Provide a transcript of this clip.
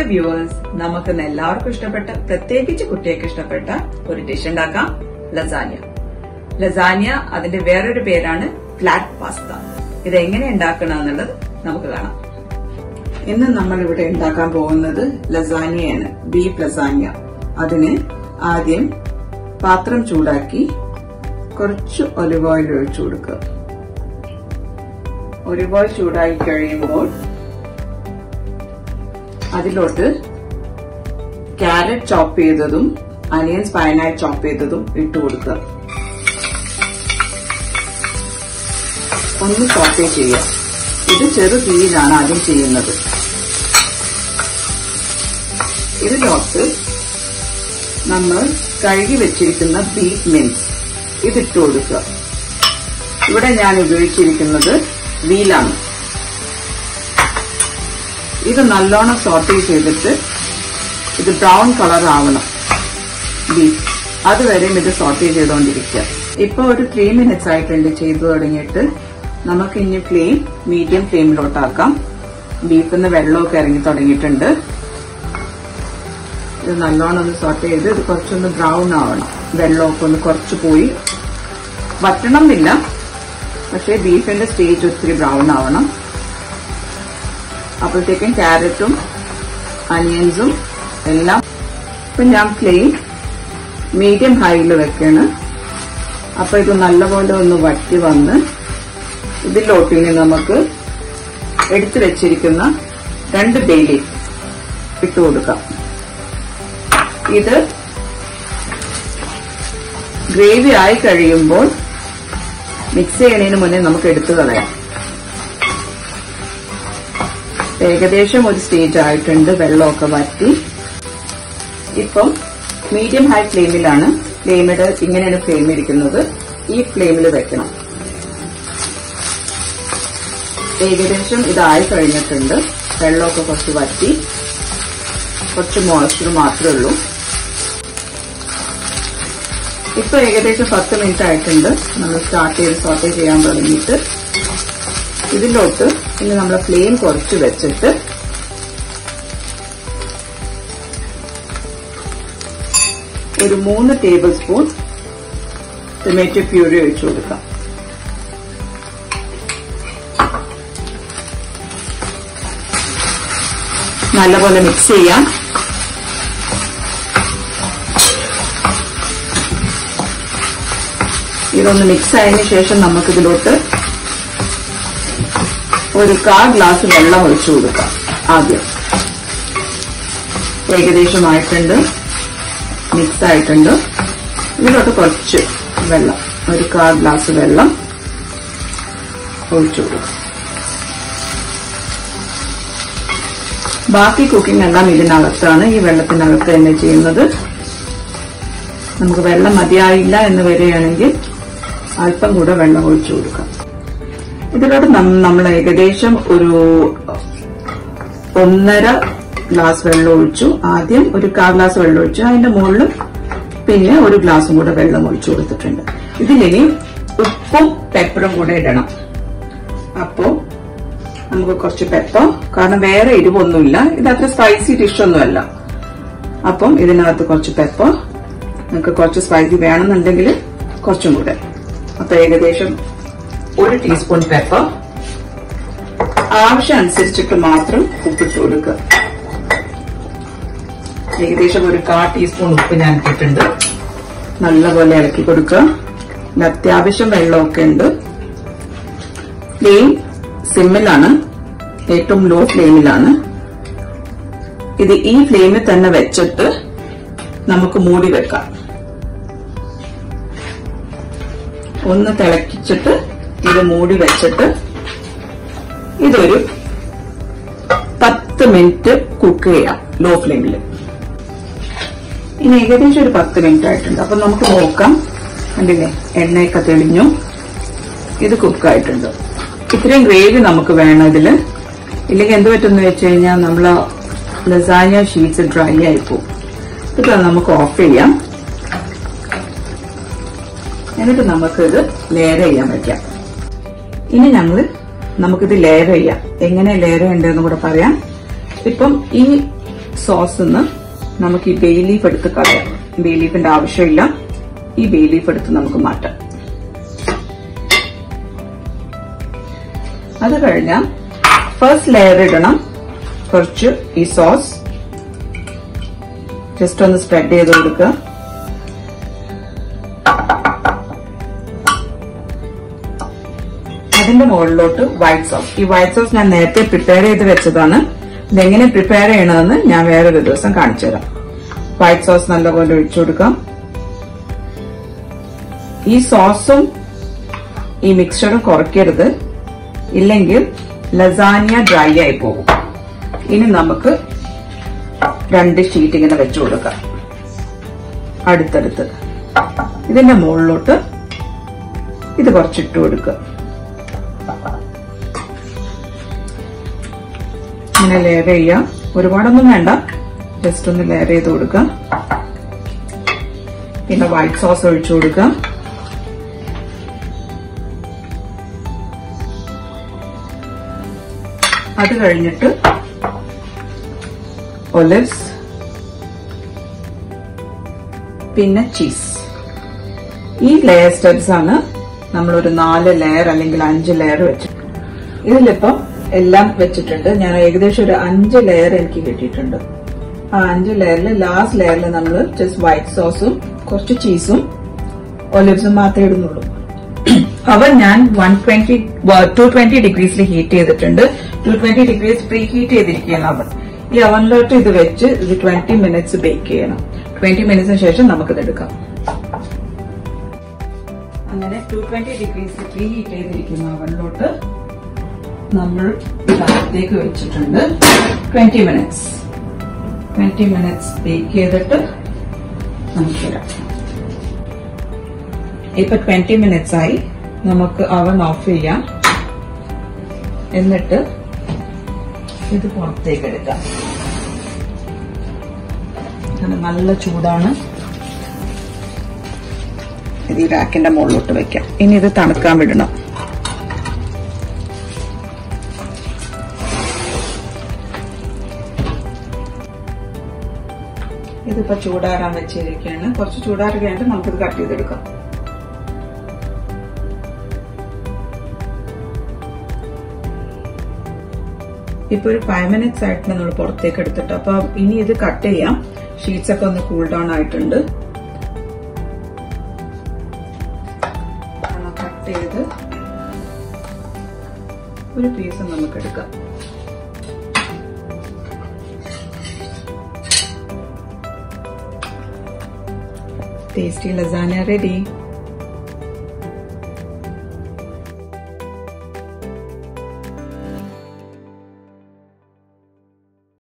viewers നമുക്ക് ഇന്ന് എല്ലാവർക്കും ഇഷ്ടപ്പെട്ട പ്രത്യേകിച്ച് കുട്ടിയൊക്കെ ഇഷ്ടപ്പെട്ട ഒരു ഡിഷ് ഉണ്ടാക്കാം ലസാനിയ ലസാനിയ അതിന്റെ വേറൊരു പേരാണ് ഫ്ലാറ്റ് പാസ്ത ഇത് എങ്ങനെ ഉണ്ടാക്കണം എന്നുള്ളത് നമുക്ക് കാണാം ഇന്ന് നമ്മൾ ഇവിടെ ഉണ്ടാക്കാൻ പോകുന്നത് ലസാനിയാണ് ബീഫ് ലസാനിയ അതിന് ആദ്യം പാത്രം ചൂടാക്കി കുറച്ച് ഒലിവ് ഓയിൽ ഒഴിച്ചു കൊടുക്കുക ഒലിവ് ഓയിൽ ചൂടായി കഴിയുമ്പോൾ അതിലോട്ട് ക്യാരറ്റ് ചോപ്പ് ചെയ്തതും അനിയൻസ് ഫൈനായി ചോപ്പ് ചെയ്തതും ഇട്ട് കൊടുക്കുക ഒന്ന് ചോപ്പേ ചെയ്യുക ഇത് ചെറു തീയിലാണ് ആദ്യം ചെയ്യുന്നത് ഇതിലോട്ട് നമ്മൾ കഴുകി വെച്ചിരിക്കുന്ന ബീഫ് മിൻസ് ഇതിട്ട് കൊടുക്കുക ഇവിടെ ഞാൻ ഉപയോഗിച്ചിരിക്കുന്നത് വീലാണ് ഇത് നല്ലോണം സോർട്ട് ചെയ്തിട്ട് ഇത് ബ്രൗൺ കളർ ആവണം ബീഫ് അതുവരെയും ഇത് സോർട്ട് ചെയ്തുകൊണ്ടിരിക്കുക ഇപ്പൊ ഒരു ത്രീ മിനിറ്റ്സ് ആയിട്ടുണ്ട് ചെയ്തു തുടങ്ങിയിട്ട് നമുക്ക് ഇനി ഫ്ലെയിം മീഡിയം ഫ്ലെയിമിലോട്ടാക്കാം ബീഫിൽ നിന്ന് വെള്ളമൊക്കെ ഇറങ്ങി തുടങ്ങിയിട്ടുണ്ട് ഇത് നല്ലോണം ഒന്ന് സോർട്ട് ചെയ്ത് ഇത് കുറച്ചൊന്ന് ബ്രൗൺ ആവണം വെള്ളമൊക്കെ ഒന്ന് കുറച്ച് പോയി വറ്റണം എന്നില്ല പക്ഷേ ബീഫിന്റെ സ്റ്റേജ് ഒത്തിരി ബ്രൗൺ ആവണം അപ്പോഴത്തേക്കും ക്യാരറ്റും അനിയൻസും എല്ലാം ഇപ്പൊ ഞാൻ ഫ്ലെയിം മീഡിയം ഹൈയിൽ വെക്കാണ് അപ്പൊ ഇത് നല്ലപോലെ ഒന്ന് വറ്റി വന്ന് ഇതിലോട്ട് ഇനി നമുക്ക് എടുത്തു വെച്ചിരിക്കുന്ന രണ്ട് ബേലി ഇട്ട് കൊടുക്കാം ഇത് ഗ്രേവി ആയി കഴിയുമ്പോൾ മിക്സ് ചെയ്യണതിന് മുന്നേ നമുക്ക് എടുത്തു കളയാം ഏകദേശം ഒരു സ്റ്റേജ് ആയിട്ടുണ്ട് വെള്ളമൊക്കെ വറ്റി ഇപ്പം മീഡിയം ഹൈ ഫ്ലെയിമിലാണ് ഫ്ലെയിമിട് ഇങ്ങനെയാണ് ഫ്ലെയിം ഇരിക്കുന്നത് ഈ ഫ്ലെയിമിൽ വെക്കണം ഏകദേശം ഇതായി കഴിഞ്ഞിട്ടുണ്ട് വെള്ളമൊക്കെ കുറച്ച് വറ്റി കുറച്ച് മോയ്സ്ചർ മാത്രമേ ഉള്ളൂ ഇപ്പൊ ഏകദേശം പത്ത് മിനിറ്റ് ആയിട്ടുണ്ട് നമ്മൾ സ്റ്റാർട്ട് ചെയ്ത് സോർട്ട് ചെയ്യാൻ തുടങ്ങിയിട്ട് ഇതിലോട്ട് ഇനി നമ്മൾ ഫ്ലെയിം കുറച്ച് വെച്ചിട്ട് ഒരു മൂന്ന് ടേബിൾ സ്പൂൺ ടൊമാറ്റോ പ്യൂരി ഒഴിച്ചു കൊടുക്കാം നല്ലപോലെ മിക്സ് ചെയ്യാം ഇതൊന്ന് മിക്സ് ആയതിനു ശേഷം നമുക്കിതിലോട്ട് ഒരു കാ ഗ്ലാസ് വെള്ളം ഒഴിച്ചു കൊടുക്കാം ആദ്യം ഏകദേശമായിട്ടുണ്ട് മിക്സ് ആയിട്ടുണ്ട് ഇതിലോട്ട് കുറച്ച് വെള്ളം ഒരു കാ ഗ്ലാസ് വെള്ളം ഒഴിച്ചു കൊടുക്കാം ബാക്കി കുക്കിംഗ് എല്ലാം ഇതിനകത്താണ് ഈ വെള്ളത്തിനകത്ത് തന്നെ ചെയ്യുന്നത് നമുക്ക് വെള്ളം മതിയായില്ല എന്ന് വരികയാണെങ്കിൽ അല്പം കൂടെ വെള്ളം ഒഴിച്ചു കൊടുക്കാം ഇതിലോട്ട് നമ്മൾ ഏകദേശം ഒരു ഒന്നര ഗ്ലാസ് വെള്ളം ഒഴിച്ചു ആദ്യം ഒരു കാ ഗ്ലാസ് വെള്ളം ഒഴിച്ചു അതിന്റെ മുകളിൽ പിന്നെ ഒരു ഗ്ലാസും കൂടെ വെള്ളം ഒഴിച്ചു കൊടുത്തിട്ടുണ്ട് ഇതിലിനി ഉപ്പും പെപ്പറും കൂടെ ഇടണം അപ്പോ നമുക്ക് കുറച്ച് പെപ്പർ കാരണം വേറെ എരിവൊന്നുമില്ല ഇത് അത്ര സ്പൈസി ഡിഷ് ഒന്നുമല്ല അപ്പം ഇതിനകത്ത് കുറച്ച് പെപ്പർ നിങ്ങൾക്ക് കുറച്ച് സ്പൈസി വേണമെന്നുണ്ടെങ്കിൽ കുറച്ചും കൂടെ അപ്പൊ ഏകദേശം ഒരു ടീസ്പൂൺ പെപ്പർ ആവശ്യം അനുസരിച്ചിട്ട് മാത്രം ഉപ്പിട്ട് കൊടുക്കുക ഏകദേശം ഒരു കാ ടീസ്പൂൺ ഉപ്പ് ഞാൻ ഇട്ടിട്ടുണ്ട് നല്ലപോലെ ഇളക്കി കൊടുക്കുക ഇത് അത്യാവശ്യം വെള്ളമൊക്കെ ഉണ്ട് ഫ്ലെയിം സിമ്മിലാണ് ഏറ്റവും ലോ ഫ്ലെയിമിലാണ് ഇത് ഈ ഫ്ലെയിമിൽ തന്നെ വെച്ചിട്ട് നമുക്ക് മൂടി വെക്കാം ഒന്ന് തിളക്കിച്ചിട്ട് ഇത് മൂടി വെച്ചിട്ട് ഇതൊരു പത്ത് മിനിറ്റ് കുക്ക് ചെയ്യാം ലോ ഫ്ലെയിമിൽ ഇനി ഏകദേശം ഒരു പത്ത് മിനിറ്റ് ആയിട്ടുണ്ട് അപ്പൊ നമുക്ക് നോക്കാം കണ്ടില്ലേ എണ്ണയൊക്കെ തെളിഞ്ഞു ഇത് കുക്കായിട്ടുണ്ട് ഇത്രയും ഗ്രേവി നമുക്ക് വേണം ഇതില് ഇല്ലെങ്കിൽ എന്ത് പറ്റുമെന്ന് വെച്ച് കഴിഞ്ഞാൽ നമ്മള് ലസാന ഷീറ്റ്സ് ഡ്രൈ ആയി പോകും ഇത് നമുക്ക് ഓഫ് ചെയ്യാം എന്നിട്ട് നമുക്കിത് ലെയർ ചെയ്യാൻ വെക്കാം ഇനി ഞങ്ങൾ നമുക്കിത് ലെയർ ചെയ്യാം എങ്ങനെ ലെയർ ചെയ്യേണ്ടതെന്ന് കൂടെ പറയാം ഇപ്പം ഈ സോസ് നിന്ന് നമുക്ക് ഈ ബേ ലീഫ് എടുത്ത് കളയാം ബേ ലീഫിന്റെ ആവശ്യമില്ല ഈ ബേ ലീഫ് എടുത്ത് നമുക്ക് മാറ്റാം അത് കഴിഞ്ഞാൽ ഫസ്റ്റ് ലെയർ ഇടണം കുറച്ച് ഈ സോസ് ജസ്റ്റ് ഒന്ന് സ്പ്രെഡ് ചെയ്ത് കൊടുക്കുക അതിന്റെ മുകളിലോട്ട് വൈറ്റ് സോസ് ഈ വൈറ്റ് സോസ് ഞാൻ നേരത്തെ പ്രിപ്പയർ ചെയ്ത് വെച്ചതാണ് ഇതെങ്ങനെ പ്രിപ്പയർ ചെയ്യണമെന്ന് ഞാൻ വേറൊരു ദിവസം കാണിച്ചു തരാം വൈറ്റ് സോസ് നല്ലപോലെ ഒഴിച്ചു കൊടുക്കാം ഈ സോസും ഈ മിക്സ്ചറും കുറയ്ക്കരുത് ഇല്ലെങ്കിൽ ലസാനിയ ഡ്രൈ ആയി പോകും ഇനി നമുക്ക് രണ്ട് ഷീറ്റ് ഇങ്ങനെ വെച്ചു കൊടുക്കാം അടുത്തടുത്ത് ഇതിന്റെ മുകളിലോട്ട് ഇത് കുറച്ചിട്ട് കൊടുക്കുക ഇങ്ങനെ ലെയർ ചെയ്യാം ഒരുപാടൊന്നും വേണ്ട ജസ്റ്റ് ഒന്ന് ലെയർ ചെയ്ത് കൊടുക്കുക പിന്നെ വൈറ്റ് സോസ് ഒഴിച്ചു കൊടുക്കുക അത് കഴിഞ്ഞിട്ട് ഒലിവ്സ് പിന്നെ ചീസ് ഈ ലെയർ സ്റ്റെപ്സ് ആണ് നമ്മളൊരു നാല് ലെയർ അല്ലെങ്കിൽ അഞ്ച് ലെയർ വെച്ചിട്ടുണ്ട് ഇതിലിപ്പം എല്ലാം വെച്ചിട്ടുണ്ട് ഞാൻ ഏകദേശം ഒരു അഞ്ച് ലെയർ എനിക്ക് കിട്ടിയിട്ടുണ്ട് ആ അഞ്ച് ലെയറിൽ ലാസ്റ്റ് ലെയറിൽ നമ്മൾ ജസ്റ്റ് വൈറ്റ് സോസും കുറച്ച് ചീസും ഒലിവ്സും മാത്രമേ ഇടുന്നുള്ളൂ അവൻ ഞാൻ വൺ ട്വന്റി ടു ട്വന്റി ഡിഗ്രീസിൽ ഹീറ്റ് ചെയ്തിട്ടുണ്ട് two twenty degrees preheat ചെയ്തിരിക്കുകയാണ് അവൻ ഈ അവനിലോട്ട് ഇത് വെച്ച് ഇത് ട്വന്റി മിനിറ്റ്സ് ബേക്ക് ചെയ്യണം ട്വന്റി മിനിറ്റ്സിന് ശേഷം നമുക്കിത് എടുക്കാം അങ്ങനെ two twenty degrees preheat ചെയ്തിരിക്കുന്ന അവനിലോട്ട് നമ്മൾ അകത്തേക്ക് വെച്ചിട്ടുണ്ട് twenty minutes twenty minutes bake ചെയ്തിട്ട് നമുക്കിടാം ഇപ്പൊ ട്വന്റി മിനിറ്റ്സ് ആയി നമുക്ക് അവൻ ഓഫ് ചെയ്യാം എന്നിട്ട് ഇത് പുറത്തേക്ക് എടുക്കാം അങ്ങനെ നല്ല ചൂടാണ് ഇത് ഈ റാക്കിന്റെ മുകളിലോട്ട് വെക്കാം ഇനി ഇത് തണുക്കാൻ വിടണം ഇതിപ്പോ ചൂടാറാൻ വെച്ചിരിക്കുകയാണ് കുറച്ച് ചൂടാറി കഴിഞ്ഞിട്ട് നമുക്കിത് കട്ട് ചെയ്തെടുക്കാം ഇപ്പൊ ഒരു ഫൈവ് മിനിറ്റ്സ് ആയിട്ട് നമ്മൾ പുറത്തേക്ക് എടുത്തിട്ട് അപ്പൊ ഇനി ഇത് കട്ട് ചെയ്യാം ഷീറ്റ്സ് ഒക്കെ ഒന്ന് കൂൾ ഡൗൺ ആയിട്ടുണ്ട് കട്ട് ചെയ്ത് ഒരു പീസ് നമുക്ക് എടുക്കാം ടേസ്റ്റി ലസാന റെഡി